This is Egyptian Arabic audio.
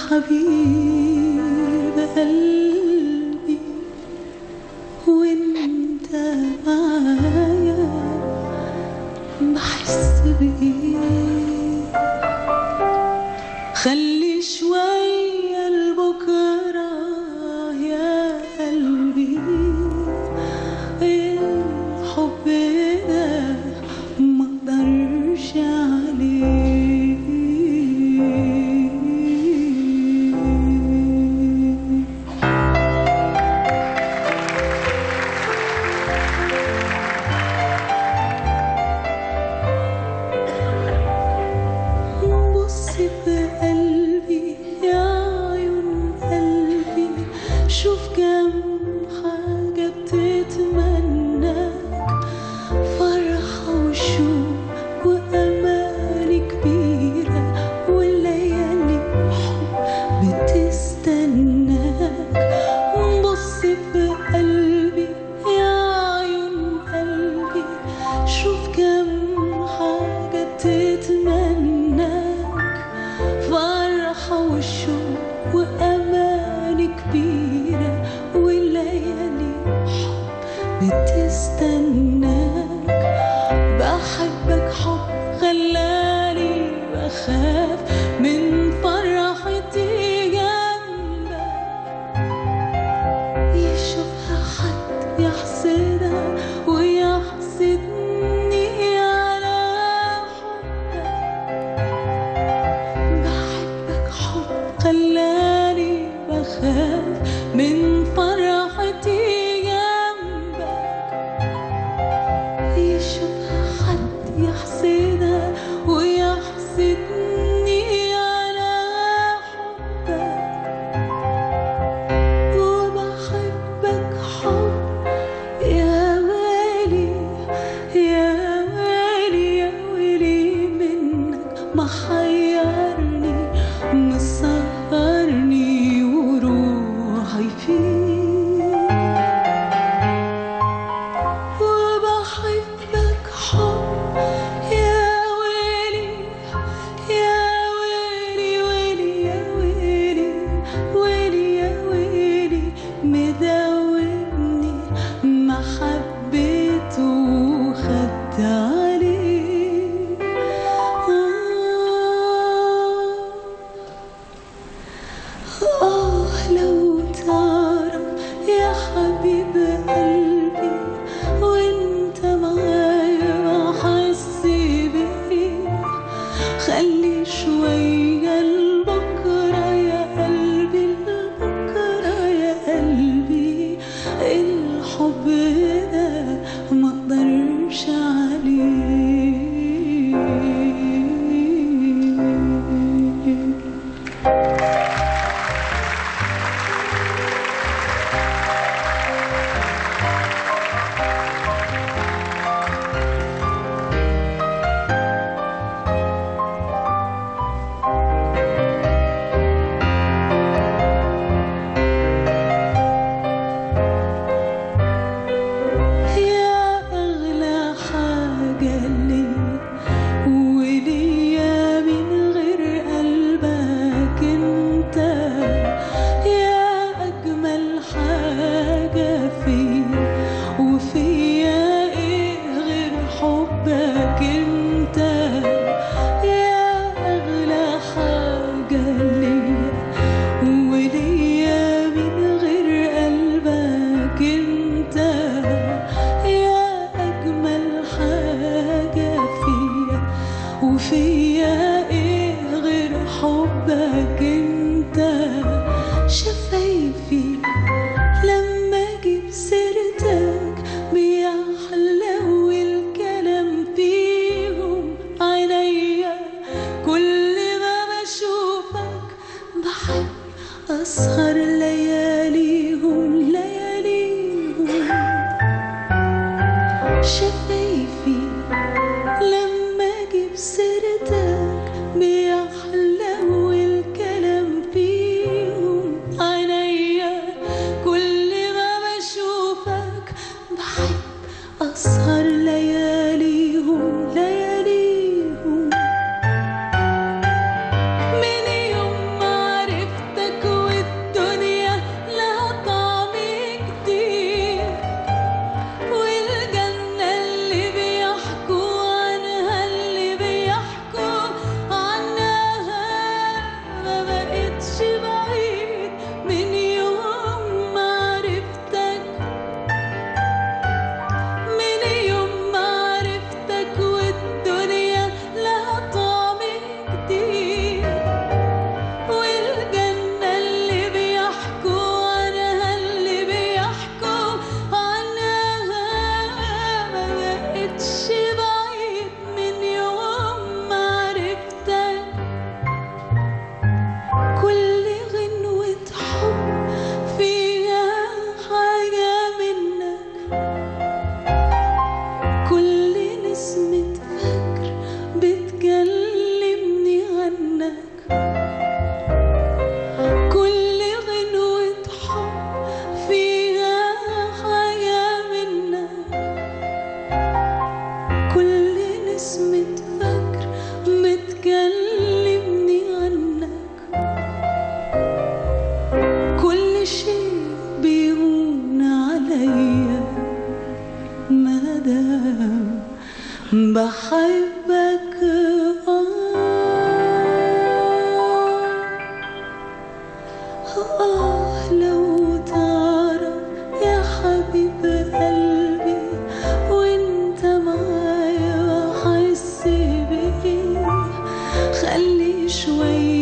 حبيب قلبي وانت معايا بحس بإيه خلي شوية لبكرة يا قلبي الحب ده ما اقدرش عليه بص في قلبي يا عيون قلبي شوف كم حاجة بتتمناك فرحة وشوق وأماني كبيرة والليالي حب بتستناك بص في قلبي يا عيون قلبي شوف كم حاجة بتتمناك فرحة وشوق وأماني كبيرة والليالي حب بتستناك بحبك حب خلاني بخاف من فرحتي جنبك يشوفها حد يحسدها ويحسدني على حبك بحبك حب خلاني بخاف من فرحتي جنبك يشوفها حد يحسدها ويحسدني على حبك وبحبك حب يا ويلي يا ويلي يا ويلي منك محيرني مسهرني وروحي فيك وبحبك حب يا ويلي يا ويلي ويلي يا ويلي ويلي يا ويلي مداومني محبته وخدت عليه آه آه لو تعرف يا حبيب قلبي وانت معايا بحس بإيه خلي شوية لبكرة يا قلبي لبكرة يا قلبي الحب ده ما اقدرش عليه يا أغلى حاجة ليا وليا من غير قلبك انت يا أجمل حاجة فيا وفيا ايه غير حبك انت يا أغلى حاجة ليا وليا من غير قلبك انت يا اجمل حاجه فيا وفيا ايه غير حبك انت شفايفي لما اجيب سيرتك بيحلى والكلام فيهم عينيا كل ما بشوفك بحب أسهر لياليهم لياليهم شفايفي لما أجيب سيرتك بيحلى والكلام فيهم عينيا شوية